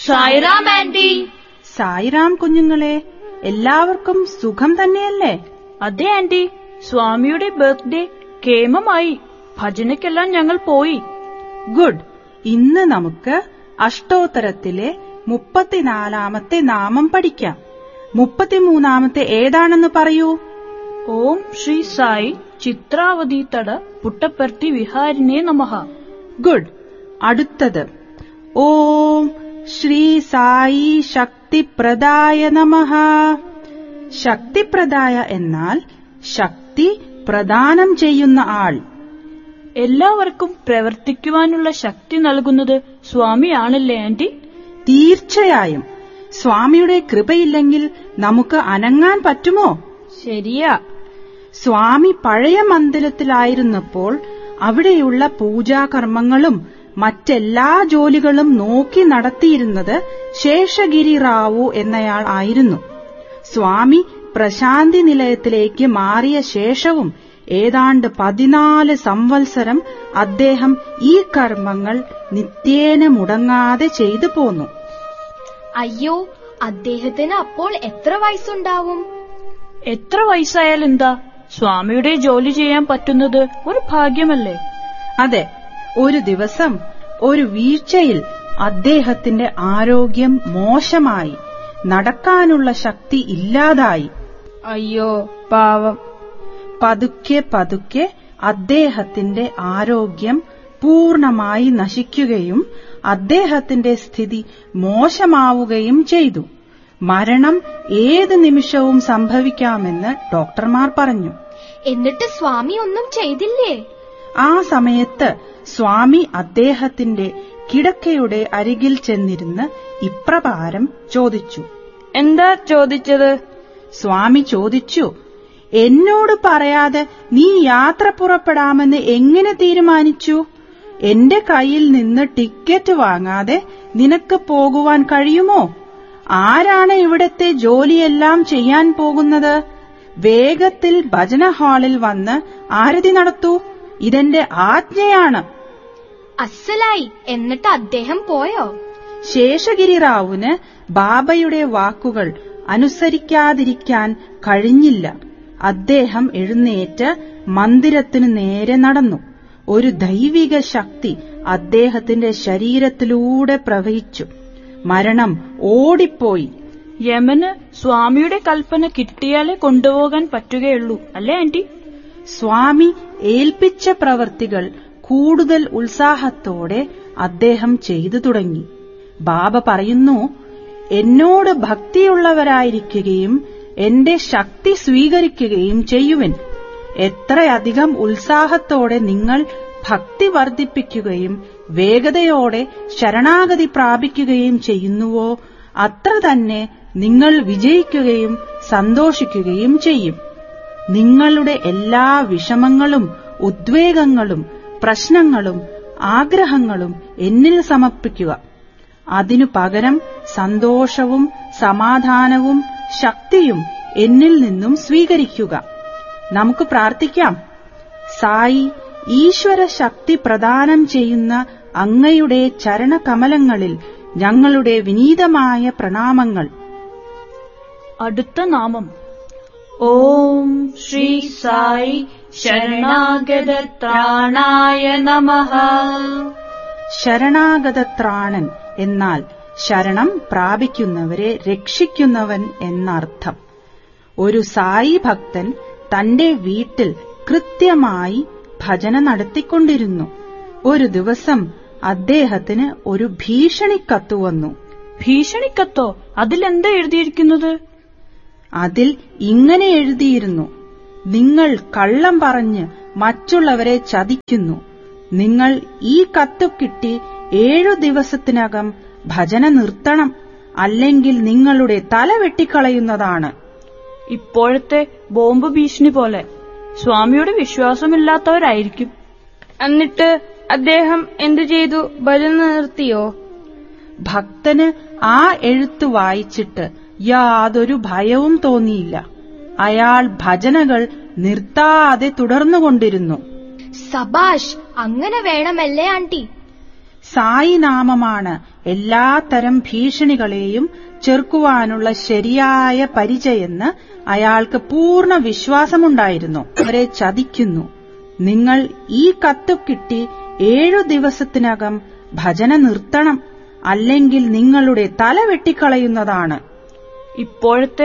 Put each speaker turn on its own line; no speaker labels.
Sairam anti
Sairam കുഞ്ഞുങ്ങളെ എല്ലാവർക്കും സുഖം തന്നെയല്ലേ
അതെ ആന്റി സ്വാമിയുടെ ബർത്ത്ഡേ കേമമായി ഭജനയ്ക്കെല്ലാം ഞങ്ങൾ പോയി
ഗുഡ് ഇന്ന് നമുക്ക് അഷ്ടോത്തരത്തിലെ മുപ്പത്തിനാലാമത്തെ നാമം പഠിക്കാം മുപ്പത്തിമൂന്നാമത്തെ ഏതാണെന്ന് പറയൂ
ഓം ശ്രീ സായി ചിത്രാവതി തട പുട്ടപ്പർത്തി വിഹാരിനെ നമഃ
ഗുഡ് അടുത്തത് ഓം ശ്രീ സായി ശക്തിപ്രദായ നമഃ ശക്തിപ്രദായ എന്നാൽ ശക്തി പ്രദാനം ചെയ്യുന്ന ആൾ
എല്ലാവർക്കും പ്രവർത്തിക്കുവാനുള്ള ശക്തി നൽകുന്നത് സ്വാമിയാണല്ലേ ആന്റി
തീർച്ചയായും സ്വാമിയുടെ കൃപയില്ലെങ്കിൽ നമുക്ക് അനങ്ങാൻ പറ്റുമോ
ശരിയാ
സ്വാമി പഴയ മന്ദിരത്തിലായിരുന്നപ്പോൾ അവിടെയുള്ള പൂജാകർമ്മങ്ങളും മറ്റെല്ലാ ജോലികളും നോക്കി നടത്തിയിരുന്നത് ശേഷഗിരി റാവു എന്നയാൾ ആയിരുന്നു സ്വാമി പ്രശാന്തി നിലയത്തിലേക്ക് മാറിയ ശേഷവും ഏതാണ്ട് പതിനാല് സംവത്സരം അദ്ദേഹം ഈ കർമ്മങ്ങൾ നിത്യേന മുടങ്ങാതെ ചെയ്തു പോന്നു
അയ്യോ അദ്ദേഹത്തിന് അപ്പോൾ എത്ര വയസ്സുണ്ടാവും
എത്ര വയസ്സായാലെന്താ സ്വാമിയുടെ ജോലി ചെയ്യാൻ പറ്റുന്നത് ഒരു ഭാഗ്യമല്ലേ
അതെ ഒരു ദിവസം ഒരു വീഴ്ചയിൽ അദ്ദേഹത്തിന്റെ ആരോഗ്യം മോശമായി നടക്കാനുള്ള ശക്തി ഇല്ലാതായി
അയ്യോ പാവം
പതുക്കെ പതുക്കെ അദ്ദേഹത്തിന്റെ ആരോഗ്യം പൂർണമായി നശിക്കുകയും അദ്ദേഹത്തിന്റെ സ്ഥിതി മോശമാവുകയും ചെയ്തു മരണം ഏത് നിമിഷവും സംഭവിക്കാമെന്ന് ഡോക്ടർമാർ പറഞ്ഞു
എന്നിട്ട് സ്വാമി ഒന്നും ചെയ്തില്ലേ
ആ സമയത്ത് സ്വാമി അദ്ദേഹത്തിന്റെ കിടക്കയുടെ അരികിൽ ചെന്നിരുന്ന് ഇപ്രകാരം ചോദിച്ചു
എന്താ ചോദിച്ചത്
സ്വാമി ചോദിച്ചു എന്നോട് പറയാതെ നീ യാത്ര പുറപ്പെടാമെന്ന് എങ്ങനെ തീരുമാനിച്ചു എന്റെ കയ്യിൽ നിന്ന് ടിക്കറ്റ് വാങ്ങാതെ നിനക്ക് പോകുവാൻ കഴിയുമോ ആരാണ് ഇവിടത്തെ ജോലിയെല്ലാം ചെയ്യാൻ പോകുന്നത് വേഗത്തിൽ ഭജന ഹാളിൽ വന്ന് ആരതി നടത്തൂ ഇതെന്റെ ആജ്ഞയാണ്
അസ്സലായി എന്നിട്ട് അദ്ദേഹം പോയോ
ശേഷഗിരി റാവുന് ബാബയുടെ വാക്കുകൾ അനുസരിക്കാതിരിക്കാൻ കഴിഞ്ഞില്ല അദ്ദേഹം എഴുന്നേറ്റ് മന്ദിരത്തിനു നേരെ നടന്നു ഒരു ദൈവിക ശക്തി അദ്ദേഹത്തിന്റെ ശരീരത്തിലൂടെ പ്രവഹിച്ചു മരണം ഓടിപ്പോയി
യമന് സ്വാമിയുടെ കൽപ്പന കിട്ടിയാലേ കൊണ്ടുപോകാൻ പറ്റുകയുള്ളൂ അല്ലേ ആന്റി
സ്വാമി ഏൽപ്പിച്ച പ്രവർത്തികൾ കൂടുതൽ ഉത്സാഹത്തോടെ അദ്ദേഹം ചെയ്തു തുടങ്ങി ബാബ പറയുന്നു എന്നോട് ഭക്തിയുള്ളവരായിരിക്കുകയും എന്റെ ശക്തി സ്വീകരിക്കുകയും ചെയ്യുവിൻ എത്രയധികം ഉത്സാഹത്തോടെ നിങ്ങൾ ഭക്തി വർദ്ധിപ്പിക്കുകയും വേഗതയോടെ ശരണാഗതി പ്രാപിക്കുകയും ചെയ്യുന്നുവോ അത്ര തന്നെ നിങ്ങൾ വിജയിക്കുകയും സന്തോഷിക്കുകയും ചെയ്യും നിങ്ങളുടെ എല്ലാ വിഷമങ്ങളും ഉദ്വേഗങ്ങളും പ്രശ്നങ്ങളും ആഗ്രഹങ്ങളും എന്നിൽ സമർപ്പിക്കുക അതിനു പകരം സന്തോഷവും സമാധാനവും ശക്തിയും എന്നിൽ നിന്നും സ്വീകരിക്കുക നമുക്ക് പ്രാർത്ഥിക്കാം സായി ഈശ്വര ശക്തി പ്രദാനം ചെയ്യുന്ന അങ്ങയുടെ ചരണകമലങ്ങളിൽ ഞങ്ങളുടെ വിനീതമായ പ്രണാമങ്ങൾ
അടുത്ത നാമം ഓം ശ്രീ സായി ശരണാഗത ത്രാണായ നമഃ
ശരണാഗതത്രാണൻ എന്നാൽ ശരണം പ്രാപിക്കുന്നവരെ രക്ഷിക്കുന്നവൻ എന്നർത്ഥം ഒരു സായി ഭക്തൻ തന്റെ വീട്ടിൽ കൃത്യമായി ഭജന നടത്തിക്കൊണ്ടിരുന്നു ഒരു ദിവസം അദ്ദേഹത്തിന് ഒരു ഭീഷണിക്കത്ത് വന്നു
ഭീഷണിക്കത്തോ അതിലെന്താ എഴുതിയിരിക്കുന്നത്
അതിൽ ഇങ്ങനെ എഴുതിയിരുന്നു നിങ്ങൾ കള്ളം പറഞ്ഞ് മറ്റുള്ളവരെ ചതിക്കുന്നു നിങ്ങൾ ഈ കത്ത് കിട്ടി ഏഴു ദിവസത്തിനകം ഭജന നിർത്തണം അല്ലെങ്കിൽ നിങ്ങളുടെ തല വെട്ടിക്കളയുന്നതാണ്
ഇപ്പോഴത്തെ ബോംബ് ഭീഷണി പോലെ സ്വാമിയുടെ വിശ്വാസമില്ലാത്തവരായിരിക്കും
എന്നിട്ട് അദ്ദേഹം എന്തു ചെയ്തു ഭജന നിർത്തിയോ
ഭക്തന് ആ എഴുത്ത് വായിച്ചിട്ട് യാതൊരു ഭയവും തോന്നിയില്ല അയാൾ ഭജനകൾ നിർത്താതെ തുടർന്നുകൊണ്ടിരുന്നു
സബാഷ് അങ്ങനെ വേണമല്ലേ ആന്റി
സായി നാമമാണ് എല്ലാത്തരം ഭീഷണികളെയും ചെറുക്കുവാനുള്ള ശരിയായ പരിചയെന്ന് അയാൾക്ക് പൂർണ്ണ വിശ്വാസമുണ്ടായിരുന്നു അവരെ ചതിക്കുന്നു നിങ്ങൾ ഈ കത്ത് കിട്ടി ഏഴു ദിവസത്തിനകം ഭജന നിർത്തണം അല്ലെങ്കിൽ നിങ്ങളുടെ തല വെട്ടിക്കളയുന്നതാണ്
ഇപ്പോഴത്തെ